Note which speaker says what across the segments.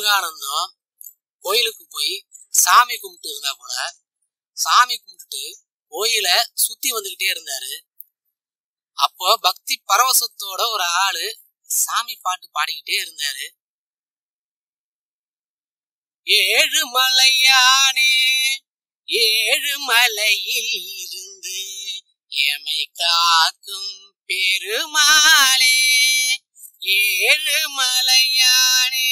Speaker 1: முருகானந்தம் கோயிலுக்கு போய் சாமி கும்பிட்டு இருந்தா போல சாமி கும்பிட்டுட்டு கோயில சுத்தி வந்துகிட்டே இருந்தாரு அப்போ பக்தி பரவசத்தோட ஒரு ஆளு சாமி பாட்டு பாடிக்கிட்டே இருந்தாரு ஏழு மலையானே ஏழு மலையில் இருந்து எமை காக்கும் பெருமாளே ஏழு மலையானே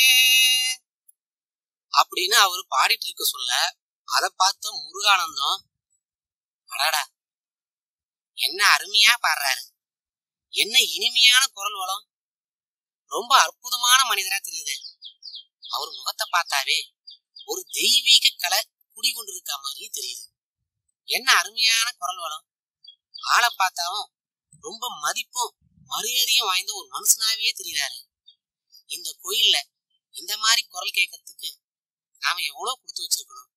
Speaker 1: அப்படின்னு அவரு பாடிட்டு இருக்க சொல்ல அதை பார்த்த முருகானந்தம் அடாடா என்ன அருமையா பாடுறாரு என்ன இனிமையான குரல் வளம் ரொம்ப அற்புதமான மனிதரா தெரியுது அவர் முகத்தை பார்த்தாவே ஒரு தெய்வீக கலை குடிகொண்டிருக்க மாதிரி தெரியுது என்ன அருமையான குரல் வளம் ஆளை பார்த்தாவும் ரொம்ப மதிப்பும் மரியாதையும் வாய்ந்த ஒரு மனுஷனாவே தெரியுறாரு இந்த கோயில்ல இந்த மாதிரி குரல் கேட்கறதுக்கு நாம எவ்வளவு கொடுத்து வச்சிருக்கணும்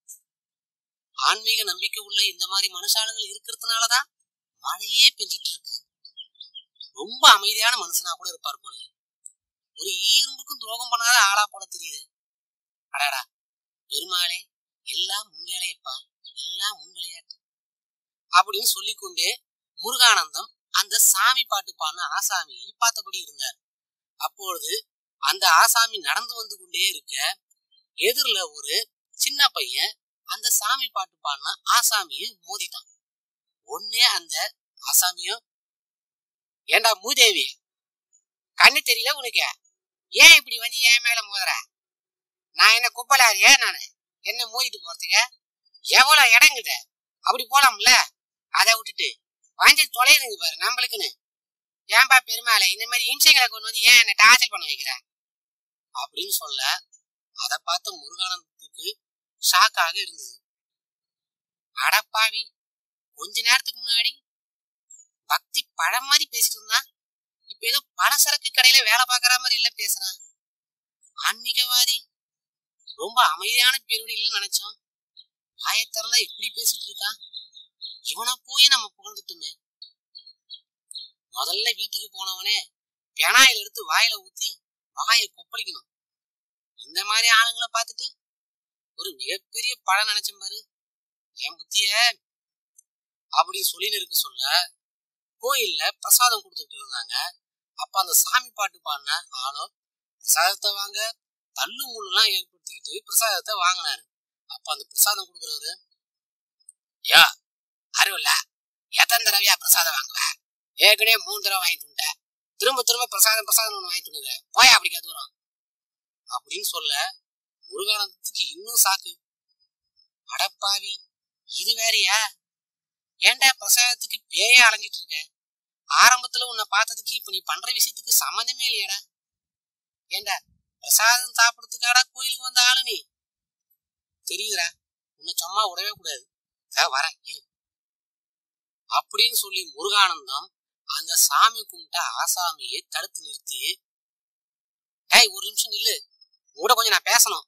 Speaker 1: ஆன்மீக நம்பிக்கை உள்ள இந்த மாதிரி மனுஷாளுங்கள் இருக்கிறதுனாலதான் மழையே பெஞ்சிட்டு இருக்கு ரொம்ப அமைதியான மனுஷனா கூட இருப்பார் போல ஒரு ஈரும்புக்கும் துரோகம் பண்ணாத ஆளா போல தெரியுது அடாடா பெருமாளே எல்லாம் உன் வேலையப்பா எல்லாம் உன் விளையாட்டு அப்படின்னு சொல்லிக்கொண்டே முருகானந்தம் அந்த சாமி பாட்டு பாடின ஆசாமியை பார்த்தபடி இருந்தார் அப்பொழுது அந்த ஆசாமி நடந்து வந்து கொண்டே இருக்க எதிரில ஒரு சின்ன பையன் அந்த சாமி பாட்டு பாடின ஆசாமியை மோதிட்டான் ஒன்னே அந்த ஆசாமியும் ஏண்டா மூதேவி கண்ணு தெரியல உனக்கு ஏன் இப்படி வந்து ஏன் மேல மோதுற நான் என்ன குப்பலாரியா நானு என்ன மோதிட்டு போறதுக்கு எவ்வளவு இடங்குது அப்படி போலாம்ல அதை விட்டுட்டு வாஞ்சி தொலையுதுங்க பாரு நம்மளுக்குன்னு ஏன்பா பெருமாளை இந்த மாதிரி இம்சைகளை கொண்டு வந்து ஏன் என்ன டார்ச்சர் பண்ண வைக்கிற அப்படின்னு சொல்ல அதை பார்த்த முருகானந்தத்துக்கு ஷாக்காக இருந்தது அடப்பாவி கொஞ்ச நேரத்துக்கு முன்னாடி பக்தி பழம் மாதிரி பேசிட்டு இருந்தான் இப்ப ஏதோ பலசரக்கு கடையில வேலை பார்க்கற மாதிரி இல்ல பேசுறான் ஆன்மீகவாதி ரொம்ப அமைதியான பேருடி இல்லைன்னு நினைச்சோம் ஆயத்திறந்தா இப்படி பேசிட்டு இருக்கான் இவனை போய் நம்ம புகழ்ந்துட்டுமே முதல்ல வீட்டுக்கு போனவனே பெனாயில் எடுத்து வாயில ஊத்தி வாயை கொப்பளிக்கணும் இந்த மாதிரி ஆளுங்களை பார்த்துட்டு ஒரு மிகப்பெரிய பழம் நினைச்சேன் பாரு என் புத்திய அப்படி சொல்லின்னு இருக்க சொல்ல கோயில்ல பிரசாதம் கொடுத்துட்டு இருந்தாங்க அப்ப அந்த சாமி பாட்டு பாடின ஆளோ பிரசாதத்தை வாங்க தள்ளு முள்ளுலாம் ஏற்படுத்திக்கிட்டு பிரசாதத்தை வாங்கினாரு அப்ப அந்த பிரசாதம் கொடுக்குறவரு யா அறிவில்ல எத்தனை தடவையா பிரசாதம் வாங்குவ ஏற்கனவே மூணு தடவை வாங்கிட்டு வந்துட்டேன் திரும்ப திரும்ப பிரசாதம் பிரசாதம் ஒண்ணு வாங்கிட்டு வந்துங்க போயா அப்படிக்கா தூரம் அப்படின்னு சொல்ல முருகானந்தத்துக்கு இன்னும் சாக்கு அடப்பாவி இது வேறயா ஏன்டா பிரசாதத்துக்கு பேயே அலைஞ்சிட்டு இருக்க ஆரம்பத்துல உன்னை பார்த்ததுக்கு இப்ப நீ பண்ற விஷயத்துக்கு சம்மந்தமே இல்லையாடா ஏண்டா பிரசாதம் சாப்பிடறதுக்காடா கோயிலுக்கு வந்த ஆளு நீ தெரியுதுடா உன்னை சும்மா விடவே கூடாது இதோ வரேன் இரு அப்படின்னு சொல்லி முருகானந்தம் அந்த சாமி கும்பிட்ட ஆசாமியை தடுத்து நிறுத்தி டேய் ஒரு நிமிஷம் நில்லு கூட கொஞ்சம் நான் பேசணும்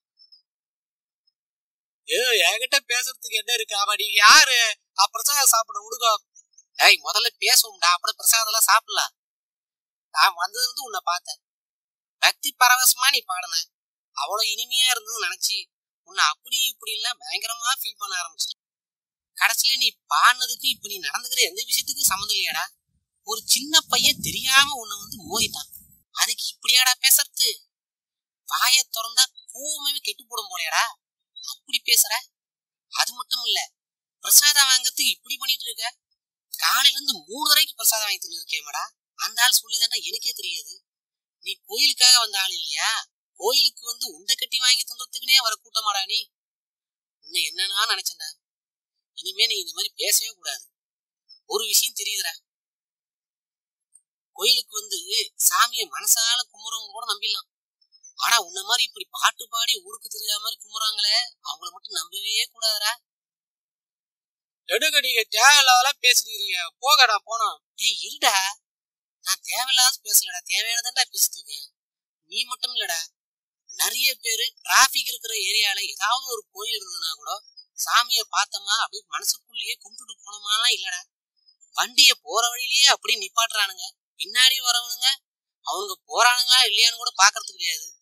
Speaker 1: ஏ என்கிட்ட பேசுறதுக்கு என்ன இருக்கு அவ நீ யாரு அ, பிரசாதம் சாப்பிட விடுங்க டேய் முதல்ல பேசுவோம்டா அப்புறம் பிரசாதம் எல்லாம் சாப்பிடலாம் நான் வந்ததுல இருந்து உன்னை பார்த்தேன் பக்தி பரவசமா நீ பாடின அவ்வளவு இனிமையா இருந்ததுன்னு நினைச்சு உன்னை அப்படி இப்படி எல்லாம் பயங்கரமா ஃபீல் பண்ண ஆரம்பிச்சிட்டேன் கடைசியில நீ பாடினதுக்கு இப்ப நீ நடந்துக்கிற எந்த விஷயத்துக்கும் சம்மந்தம் இல்லையாடா ஒரு சின்ன பையன் தெரியாம உன்னை வந்து மோதிட்டான் அதுக்கு இப்படியாடா பேசுறது வாயை திறந்தா பூமாவே கெட்டு போடும் போலையாடா அப்படி பேசுற அது மட்டும் இல்ல பிரசாதம் வாங்கறதுக்கு இப்படி பண்ணிட்டு இருக்க காலையில இருந்து மூணு தடவைக்கு பிரசாதம் வாங்கி தின்னு இருக்கேமாடா அந்த ஆள் சொல்லிதாண்டா எனக்கே தெரியாது நீ கோயிலுக்காக வந்த ஆள் இல்லையா கோயிலுக்கு வந்து உண்டை கட்டி வாங்கி தின்றதுக்குனே வர கூட்டமாடா நீ உன்னை என்னன்னா நினைச்சேன்டா இனிமே நீ இந்த மாதிரி பேசவே கூடாது ஒரு விஷயம் தெரியுதுடா கோயிலுக்கு வந்து சாமியை மனசால கும்புறவங்க கூட நம்பிடலாம் ஆனா உன்ன மாதிரி இப்படி பாட்டு பாடி ஊருக்கு தெரியாத மாதிரி கும்புறாங்களே அவங்கள மட்டும் நம்பவே கூடாதுடா எடுக்கடிக்க தேவையில்லாதெல்லாம் பேசுறீங்க போகடா போனோம் டேய் இருடா நான் தேவையில்லாத பேசலடா தேவையானதான்டா பேசிட்டு இருக்கேன் நீ மட்டும் இல்லடா நிறைய பேரு டிராபிக் இருக்கிற ஏரியால ஏதாவது ஒரு கோயில் இருந்ததுன்னா கூட சாமியை பார்த்தோமா அப்படியே மனசுக்குள்ளேயே கும்பிட்டுட்டு போனோமாலாம் இல்லடா வண்டிய போற வழியிலேயே அப்படியே நிப்பாட்டுறானுங்க பின்னாடி வரவனுங்க அவங்க போறானுங்களா இல்லையான்னு கூட பாக்குறது கிடையாது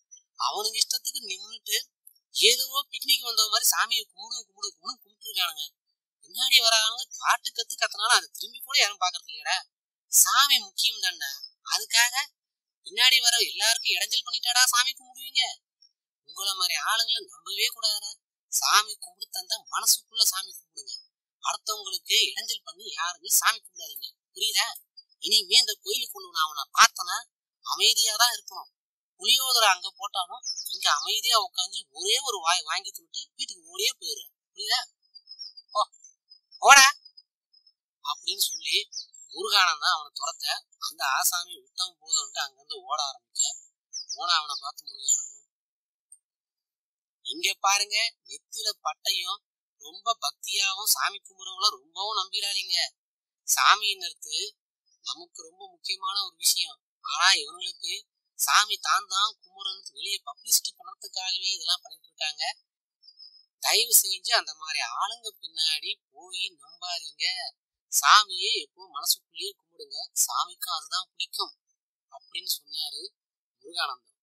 Speaker 1: அவனுங்க இஷ்டத்துக்கு நின்னுட்டு ஏதோ பிக்னிக் வந்த மாதிரி சாமியை கும்பிடு கும்பிடு கும்பிடு கும்பிட்டு இருக்கானுங்க பின்னாடி வராங்க காட்டு கத்து கத்துனாலும் அதை திரும்பி கூட யாரும் பாக்குறது இல்லையடா சாமி முக்கியம் தானே அதுக்காக பின்னாடி வர எல்லாருக்கும் இடைஞ்சல் பண்ணிட்டாடா சாமி கும்பிடுவீங்க உங்களை மாதிரி ஆளுங்களை நம்பவே கூடாது சாமி கும்பிடு தந்தா மனசுக்குள்ள சாமி கும்பிடுங்க அடுத்தவங்களுக்கு இடைஞ்சல் பண்ணி யாருமே சாமி கும்பிடாதீங்க புரியுதா இனிமே இந்த கோயிலுக்குள்ள நான் அவனை பார்த்தனா அமைதியா தான் இருக்கணும் புளியோதரை அங்க போட்டாலும் இங்க அமைதியா உட்காந்து ஒரே ஒரு வாய் வாங்கி தின்னுட்டு வீட்டுக்கு ஓடியே போயிடுற புரியுதா ஓ ஓடா அப்படின்னு சொல்லி முருகானன் தான் அவனை துரத்த அந்த ஆசாமி விட்டவன் போதும்ட்டு அங்கிருந்து ஓட ஆரம்பிக்க போன அவனை பார்த்து முருகானன் இங்க பாருங்க நெத்தியில பட்டையும் ரொம்ப பக்தியாவும் சாமி கும்பிடுறவங்கள ரொம்பவும் நம்பிடாதீங்க சாமியை நிறுத்து நமக்கு ரொம்ப முக்கியமான ஒரு விஷயம் ஆனா இவங்களுக்கு சாமி தான் தான் கும்பிடுறது வெளியே பப்ளிசிட்டி பண்ணறதுக்காகவே இதெல்லாம் பண்ணிட்டு இருக்காங்க தயவு செஞ்சு அந்த மாதிரி ஆளுங்க பின்னாடி போய் நம்பாதீங்க சாமியே எப்போ மனசுக்குள்ளேயே கும்பிடுங்க சாமிக்கும் அதுதான் பிடிக்கும் அப்படின்னு சொன்னாரு முருகானந்தம்